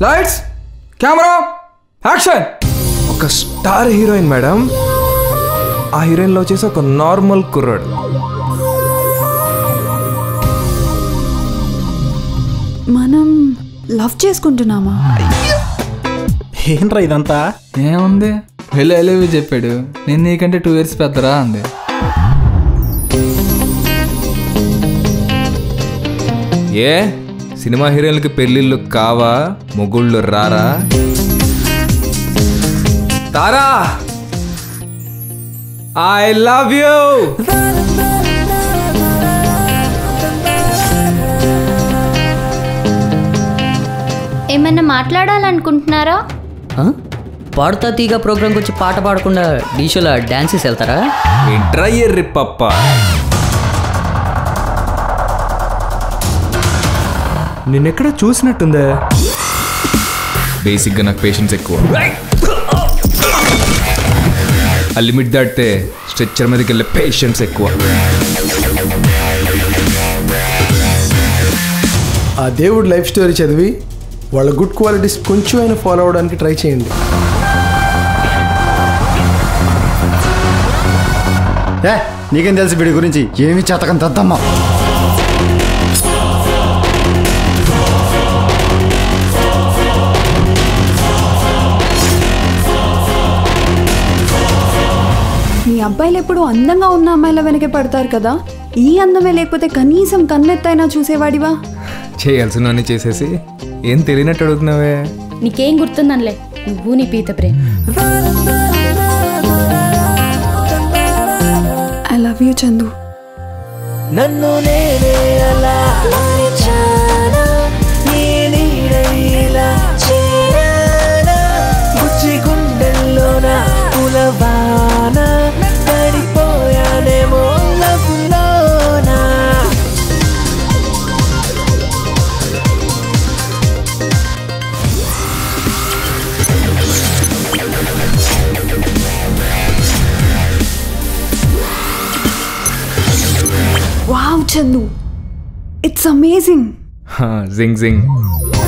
Lights camera action ఒక star heroine madam ఆ హీరోయిన్లో వచ్చేసి ఒక నార్మల్ కుర్రాడు మనం లవ్ చేసుకుంటున్నామా ఏంట్రా ఇదంతా ఏముంది వెళ్ళి వెళ్ళేవి చెప్పాడు నేను నీకంటే టూ ఇయర్స్ పెద్దరా అంది ఏ సినిమా హీరోయిన్లకి పెళ్ళిళ్ళు కావా మొగుళ్ళు రారా తారా ఐ లవ్ యూ ఏమన్నా మాట్లాడాలనుకుంటున్నారా ఆ? పాడుతా తీగ ప్రోగ్రామ్కి వచ్చి పాట పాడకుండా డీషోలో డాన్సెస్ వెళ్తారా ఏంట్రా ఎర్రి పప్ప నిన్నెక్కడ చూసినట్టుందే బేసిక్గా నాకు పేషెన్స్ ఎక్కువ ఆ లిమిట్ దాటితే స్ట్రెచ్చర్ మీదకి వెళ్ళే పేషెన్స్ ఎక్కువ ఆ దేవుడు లైఫ్ స్టోరీ చదివి వాళ్ళ గుడ్ క్వాలిటీస్ కొంచెం అయినా ఫాలో అవడానికి ట్రై చేయండి ఏ నీకేం తెలుసు వీడి గురించి ఏమి చేతకం తద్దమ్మా మీ అబ్బాయిలు ఎప్పుడు అందంగా ఉన్న అమ్మాయిల వెనకే పడతారు కదా ఈ అందమే లేకపోతే కనీసం కన్నెత్తైనా చూసేవాడివా చేయాల్సినవన్నీ చేసేసి ఏం తెలియనట్టు అడుగుతున్నావే నీకేం గుర్తుందనిలే నువ్వు నీ పీత ప్రేమ ఐ లవ్ యూ చందు నన్ను నేనే అలా మార్చానా నీ నీడైలా చేరానా బుజ్జి గుండెల్లోన పులవాన పడిపోయానేమో లవ్లోనా వావ్ చందు ఇట్స్ అమేజింగ్ జింగ్ జింగ్